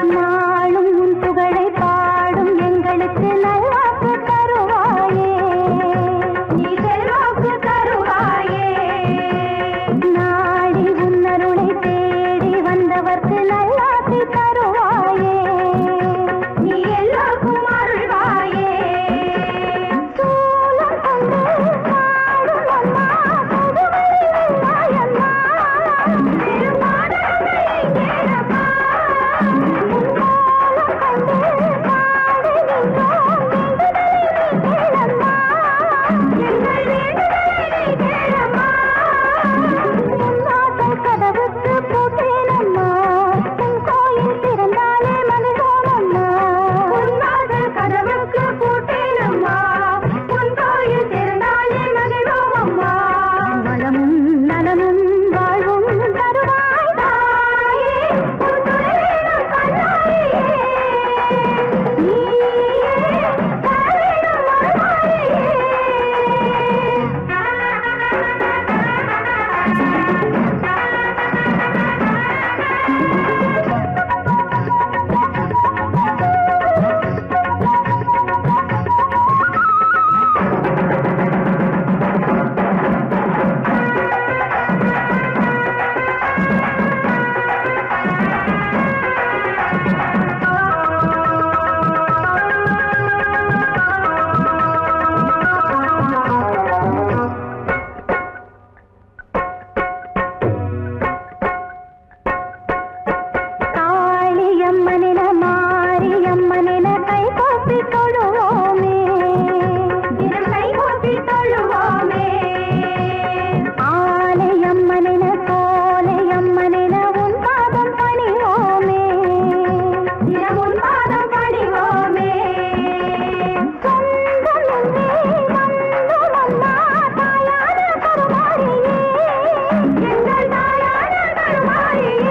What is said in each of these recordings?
நாளும் உன் புகழை பாடும் எங்களுக்கு நல்வாக்கு தருவாயே நீ செல்வாக்கு தருவாயே நாடி உன்னருளை தேடி வந்தவர்க்கு நல்லாசி தருவாயே நீ எல்லோருக்கும் அருள்வாயே சூலம் கொண்டு பாடும் அம்மா புதுவழி வெள்ளாயம்மா திருமாடலை கேளம்மா உன் கோலம் கண்டு பாடி நின்றோம் வேண்டுதலை நீ கேளம்மா எங்கள் வேண்டுதலை நீ கேளம்மா உன்னாசல் கதவுக்கு பூட்டேனம்மா உன் கோயில் திறந்தாலே மகிழ்வோமம்மா உன்னாசல் கதவுக்கு பூட்டேனம்மா உன் கோயில் திறந்தாலே மகிழ்வோமம்மா வளமும் நலமும் வாழ்வும் தருவாய் தாயே உன் துணை வேணும் கண்ணாடியே நீயே தர வேணும் காளியம்மனின மாரியம்மனின கை கோப்பி தொழுவோமே தினம் கை கோப்பி தொழுவோமே ஆலையம்மனின கோலையம்மனின உன் பாதம் பணிவோமே தினம் உன் பாதம் பணிவோமே சொந்தமின்றே வந்தோம் அம்மா தாயான கருமாரியே எங்கள் தாயான கருமாரியே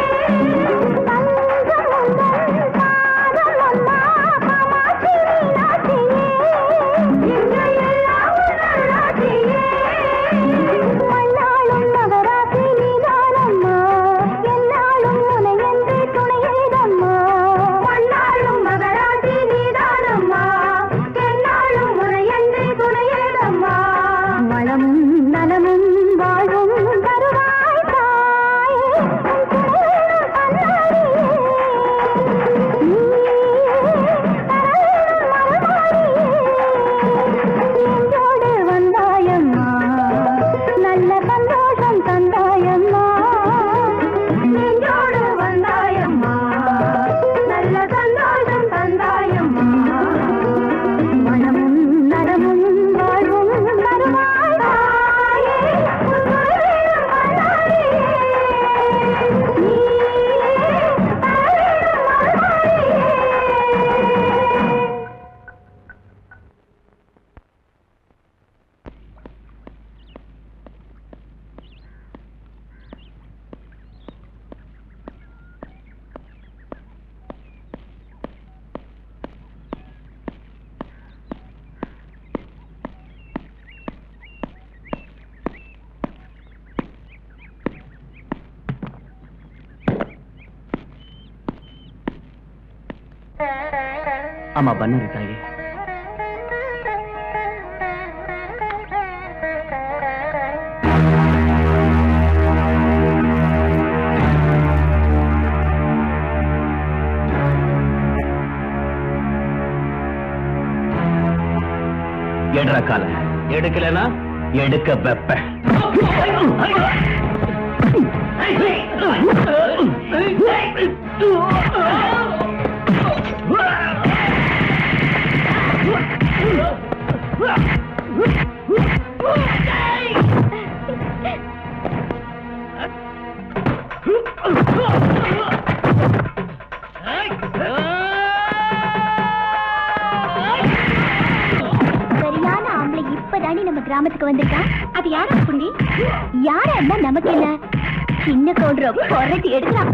வளமும் நலமும் வாழ்வும் தருவாய் தாயே நெஞ்சோடு வந்தாயம்மா நல்ல சந்தோஷம் தந்தாயம்மா நெஞ்சோடு வந்தாயம்மா நல்ல சந்தோஷம் தந்தாயம்மா மனமும் நலமும் வாழ்வும் தருவாய் தாயே உன் துணைவேணும் கண்ணாடியே ஆமா பண்ணாரு தாயே எடுற கால எடுக்கலனா எடுக்க வெப்ப சரியான ஆம்பளை இப்பதானே நம்ம கிராமத்துக்கு வந்திருக்கான் அது யாரா புண்டி யாரா இருந்தா நமக்கு என்ன சின்ன கவுண்டர் புரட்டி எடுக்கலாம்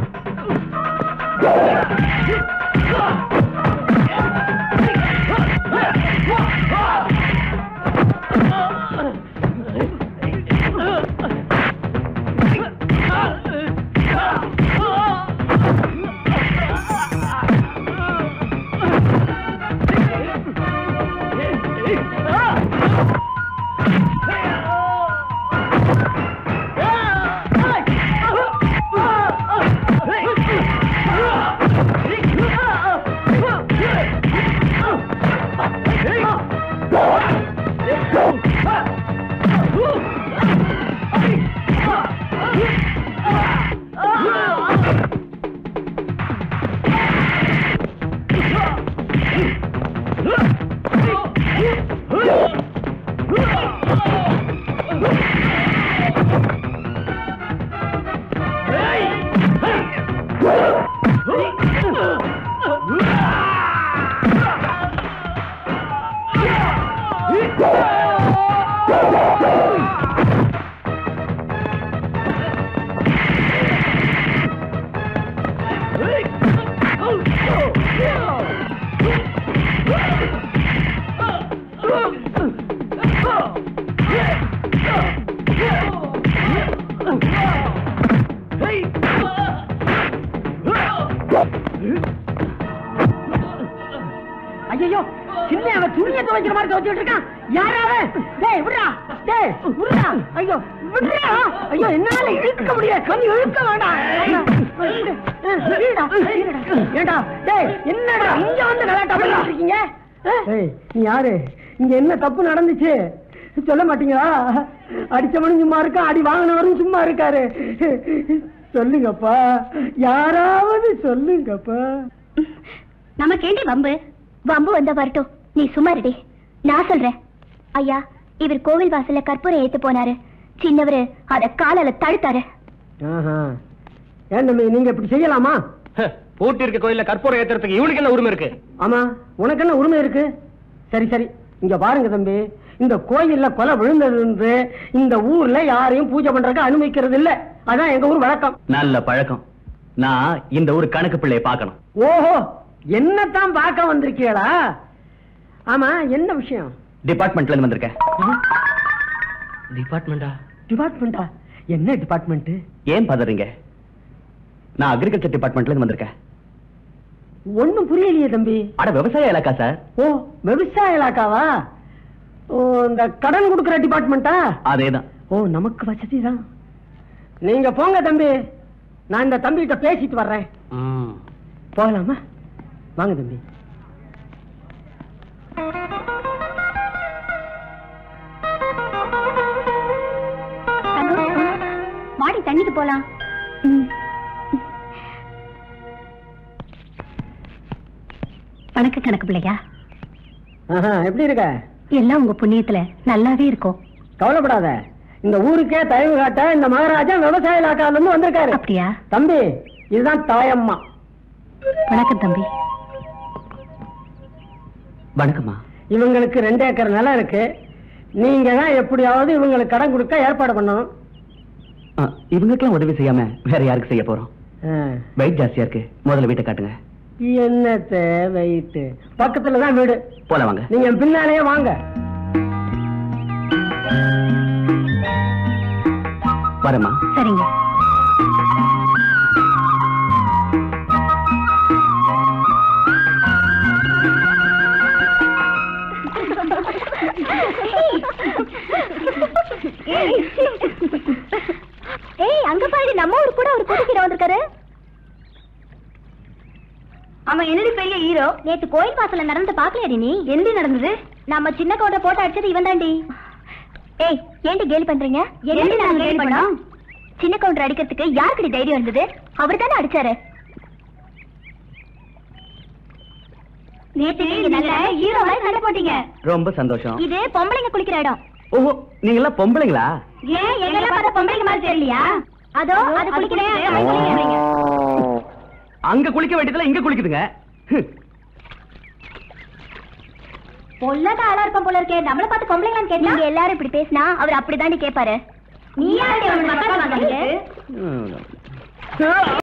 ஐயோ சின்ன அவன் துணியை துவைக்கிற மாதிரி துவைச்சிட்டு இருக்கான் யாரா அவன் டேய் விடுறா டேய் விடுறா ஐயோ விடுறா ஐயோ என்னால இழுக்க முடியாது கொஞ்சம் இழுக்க வேண்டாம் இருடா, இருடா. ஏண்டா டேய் என்னடா இங்க வந்து கலாட்டா பண்ணிட்டு இருக்கீங்க டேய் நீ யாரு இங்க என்ன தப்பு நடந்துச்சு சொல்ல மாட்டீங்களா அடிச்சவனும் சும்மா இருக்கா அடி வாங்கினவரும் சும்மா இருக்காரு சொல்லுங்கப்பா யாராவது சொல்லுங்கப்பா நமக்கு ஏண்டி வம்பு வம்பு வந்தா வரட்டும் நீ சும்மா இருடி நான் சொல்றேன் ஐயா இவர் கோவில் வாசல்ல கற்பூரம் ஏத்து போனாரு சின்னவரு அத காலால தடுத்தாரு ஆஹா. ஏன் தம்பி நீங்க இப்படி செய்யலாமா பூட்டி இருக்க கோயில்ல கற்பூரம் ஏத்துறதுக்கு இவனுக்கு என்ன உரிமை இருக்கு ஆமா உனக்கு என்ன உரிமை இருக்கு சரி சரி இங்க பாருங்க தம்பி இந்த கோயில்ல கொலை விழுந்தது என்று இந்த ஊர்ல யாரையும் பூஜை பண்றதுக்கு அனுமதிக்கிறது இல்ல அதான் எங்க ஊர் வழக்கம் நல்ல பழக்கம் நான் இந்த ஊர் கணக்கு பிள்ளைய பார்க்கணும் ஓஹோ என்னத்தான் பார்க்க வந்திருக்கீங்களா ஆமா என்ன விஷயம் டிபார்ட்மெண்ட்ல இருந்து வந்திருக்கேன் டிபார்ட்மெண்டா டிபார்ட்மெண்டா என்ன டிபார்ட்மெண்ட் ஏன் பதறீங்க நான் அக்ரிகல்ச்சர் டிபார்ட்மெண்ட்ல இருந்து வந்திருக்கேன் ஒண்ணும் புரியலையே தம்பி அட விவசாய இலாக்கா சார் ஓ விவசாய இலாக்காவா ஓ இந்த கடன் கொடுக்கிற டிபார்ட்மெண்டா அதேதான் ஓ நமக்கு வசதி தான் நீங்க போங்க தம்பி நான் இந்த தம்பிகிட்ட பேசிட்டு வர்றேன் போகலாமா வாங்க தம்பி மாடி தண்ணிக்கு போலாம் வணக்க கணக்கு பிள்ளையா ஆஹா, எப்படி இருக்க எல்லாம் உங்க புண்ணியத்துல நல்லாவே இருக்கும் கவலைப்படாத இந்த ஊருக்கே தயவு காட்ட இந்த மகாராஜா விவசாய இலாக்கால இருந்து வந்திருக்காரு அப்படியா தம்பி இதுதான் தாயம்மா வணக்கம் தம்பி வணக்கம்மா இவங்களுக்கு ரெண்டு ஏக்கர் நிலம் இருக்கு நீங்க தான் எப்படியாவது இவங்களுக்கு கடன் கொடுக்க ஏற்பாடு பண்ணணும் இவங்களுக்கெல்லாம் உதவி செய்யாம வேற யாருக்கு செய்ய போறோம் ஆ. வெயிட் ஜாஸ்தியா இருக்கு முதல்ல வீட்டை காட்டுங்க என்னத்த வெயிட்டு பக்கத்துல தான் வீடு போல வாங்க நீங்க பின்னாலேயே வாங்க வரேம்மா சரிங்க ஏய் அங்க பாரு நம்ம ஊர் கூட ஒரு குடிக்கிற வந்திருக்காரு அவன் என்னடி பெரிய ஹீரோ நேத்து கோயில் வாசல்ல நடந்து பாக்கலையாடி நீ எந்த நடந்தது நம்ம சின்ன கவுண்டர் போட்டு அடிச்சது இவன் தாண்டி ஏய் ஏன்டி கேலி பண்றீங்க என்ன நாங்க கேலி பண்ணோம் சின்ன கவுண்டர் அடிக்கிறதுக்கு யாருக்குடி தைரியம் இருந்தது அவர் தானே அடிச்சாரு நேத்து நீங்க நல்ல ஹீரோ மாதிரி சண்டை போட்டீங்க ரொம்ப சந்தோஷம் இது பொம்பளைங்க குளிக்கிற இடம் ஓஹோ நீங்க எல்லாம் பொம்பளைங்களா ஏன் எங்கெல்லாம் பார்த்தா பொம்பளைங்க மாதிரி தெரியலையா அதோ அது குளிக்கிறேன் அங்க குளிக்க வேண்டியதுல இங்க குளிக்குதுங்க ஹம். பொல்லாத ஆளா இருப்பான் போல இருக்கே நம்மள பார்த்து பொம்பளைங்களான்னு கேட்டா நீங்க எல்லாரும் இப்படி பேசினா அவர் அப்படிதாண்டி கேட்பாரு நீ யாரு மக்கள் வந்தவங்க ம்.